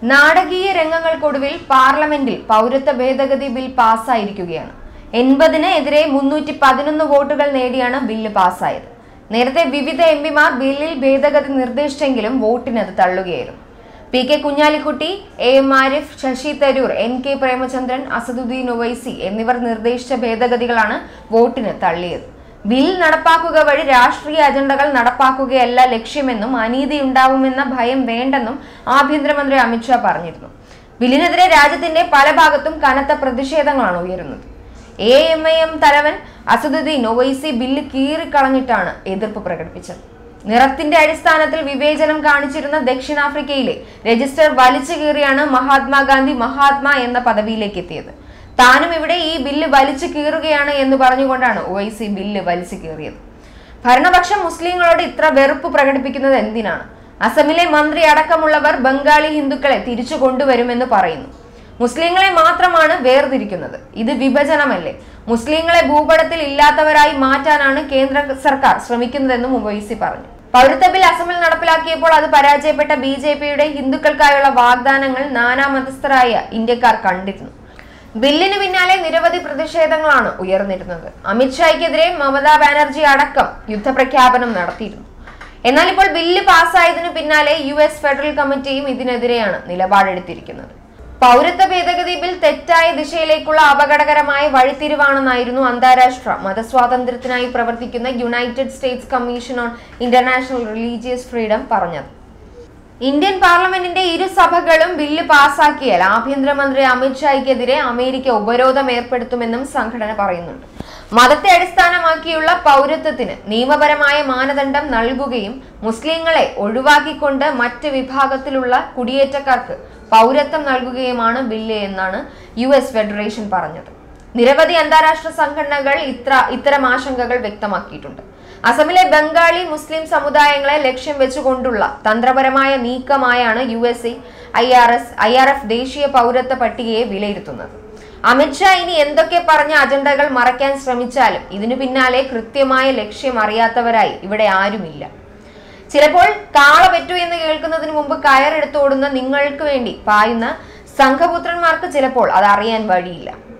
നാടകീയ രംഗങ്ങൾക്കൊടുവിൽ പാർലമെന്റിൽ പൗരത്വ ഭേദഗതി ബിൽ പാസ്സായിരിക്കുകയാണ് എൺപതിന് എതിരെ മുന്നൂറ്റി പതിനൊന്ന് വോട്ടുകൾ നേടിയാണ് ബില്ല് പാസ്സായത് നേരത്തെ വിവിധ എം പിമാർ ബില്ലിൽ ഭേദഗതി നിർദ്ദേശിച്ചെങ്കിലും വോട്ടിനത് തള്ളുകയായിരുന്നു P K Kunhalikutty A M Arif Shashi Tharoor N K Premachandran Asaduddin Owaisi എന്നിവർ നിർദ്ദേശിച്ച ഭേദഗതികളാണ് വോട്ടിന് തള്ളിയത് ബിൽ നടപ്പാക്കുക വഴി രാഷ്ട്രീയ അജണ്ടകൾ നടപ്പാക്കുകയല്ല ലക്ഷ്യമെന്നും അനീതി ഉണ്ടാവുമെന്ന ഭയം വേണ്ടെന്നും ആഭ്യന്തരമന്ത്രി അമിത്ഷാ പറഞ്ഞിരുന്നു ബില്ലിനെതിരെ രാജ്യത്തിന്റെ പല ഭാഗത്തും കനത്ത പ്രതിഷേധങ്ങളാണ് ഉയരുന്നത് എ എം ഐ എം തലവൻ അസദുദ്ദീൻ ഒവൈസി ബില്ല് കീറിക്കളഞ്ഞിട്ടാണ് എതിർപ്പ് പ്രകടിപ്പിച്ചത് നിറത്തിന്റെ അടിസ്ഥാനത്തിൽ വിവേചനം കാണിച്ചിരുന്ന ദക്ഷിണാഫ്രിക്കയിലെ രജിസ്റ്റർ വലിച്ചു കീറിയാണ് മഹാത്മാഗാന്ധി മഹാത്മാ എന്ന പദവിയിലേക്ക് എത്തിയത് താനും ഇവിടെ ഈ ബില്ല് വലിച്ചു കീറുകയാണ് എന്ന് പറഞ്ഞുകൊണ്ടാണ് ഒവൈസി ബില്ല് വലിച്ചു കീറിയത് ഭരണപക്ഷം മുസ്ലിങ്ങളോട് ഇത്ര വെറുപ്പ് പ്രകടിപ്പിക്കുന്നത് എന്തിനാണ് അസമിലെ മന്ത്രി അടക്കമുള്ളവർ ബംഗാളി ഹിന്ദുക്കളെ തിരിച്ചു കൊണ്ടുവരുമെന്ന് പറയുന്നു മുസ്ലിങ്ങളെ മാത്രമാണ് വേർതിരിക്കുന്നത് ഇത് വിഭജനമല്ലേ മുസ്ലിങ്ങളെ ഭൂപടത്തിൽ ഇല്ലാത്തവരായി മാറ്റാനാണ് കേന്ദ്ര സർക്കാർ ശ്രമിക്കുന്നതെന്നും ഒവൈസി പറഞ്ഞു പൗരത്വ ബിൽ അസമിൽ നടപ്പിലാക്കിയപ്പോൾ അത് പരാജയപ്പെട്ട ബി ജെ പിയുടെ ഹിന്ദുക്കൾക്കായുള്ള വാഗ്ദാനങ്ങൾ നാനാമതസ്ഥരായ ഇന്ത്യക്കാർ കണ്ടിരുന്നു ബില്ലിന് പിന്നാലെ നിരവധി പ്രതിഷേധങ്ങളാണ് ഉയർന്നിരുന്നത് അമിത്ഷായ്ക്കെതിരെ മമതാ ബാനർജി അടക്കം യുദ്ധപ്രഖ്യാപനം നടത്തിയിരുന്നു എന്നാൽ ഇപ്പോൾ ബില്ല് പാസ്സായതിനു പിന്നാലെ യു എസ് ഫെഡറൽ കമ്മിറ്റിയും ഇതിനെതിരെയാണ് നിലപാടെടുത്തിരിക്കുന്നത് പൗരത്വ ഭേദഗതി ബിൽ തെറ്റായ ദിശയിലേക്കുള്ള അപകടകരമായ വഴിത്തിരിവാണെന്നായിരുന്നു അന്താരാഷ്ട്ര മതസ്വാതന്ത്ര്യത്തിനായി പ്രവർത്തിക്കുന്ന United States Commission on International Religious Freedom പറഞ്ഞത് ഇന്ത്യൻ പാർലമെന്റിന്റെ ഇരു സഭകളും ബില്ല് പാസാക്കിയാൽ ആഭ്യന്തരമന്ത്രി അമിത്ഷായ്ക്കെതിരെ അമേരിക്ക ഉപരോധം ഏർപ്പെടുത്തുമെന്നും സംഘടന പറയുന്നുണ്ട് മതത്തെ അടിസ്ഥാനമാക്കിയുള്ള പൗരത്വത്തിന് നിയമപരമായ മാനദണ്ഡം നൽകുകയും മുസ്ലിങ്ങളെ ഒഴിവാക്കിക്കൊണ്ട് മറ്റ് വിഭാഗത്തിലുള്ള കുടിയേറ്റക്കാർക്ക് പൗരത്വം നൽകുകയുമാണ് ബില്ല് എന്നാണ് യു എസ് ഫെഡറേഷൻ പറഞ്ഞത് നിരവധി അന്താരാഷ്ട്ര സംഘടനകൾ ഇത്ര ഇത്തരം ആശങ്കകൾ വ്യക്തമാക്കിയിട്ടുണ്ട് അസമിലെ ബംഗാളി മുസ്ലിം സമുദായങ്ങളെ ലക്ഷ്യം വെച്ചുകൊണ്ടുള്ള തന്ത്രപരമായ നീക്കമായാണ് U S A I R S I R F ദേശീയ പൗരത്വ പട്ടികയെ വിലയിരുത്തുന്നത് അമിത്ഷാ ഇനി എന്തൊക്കെ പറഞ്ഞ അജണ്ടകൾ മറയ്ക്കാൻ ശ്രമിച്ചാലും ഇതിനു പിന്നാലെ കൃത്യമായ ലക്ഷ്യം അറിയാത്തവരായി ഇവിടെ ആരുമില്ല ചിലപ്പോൾ കാള പെറ്റു എന്ന് കേൾക്കുന്നതിന് മുമ്പ് കയറെടുത്തോടുന്ന നിങ്ങൾക്ക് വേണ്ടി പായുന്ന സംഘപുത്രന്മാർക്ക് ചിലപ്പോൾ അത് അറിയാൻ വഴിയില്ല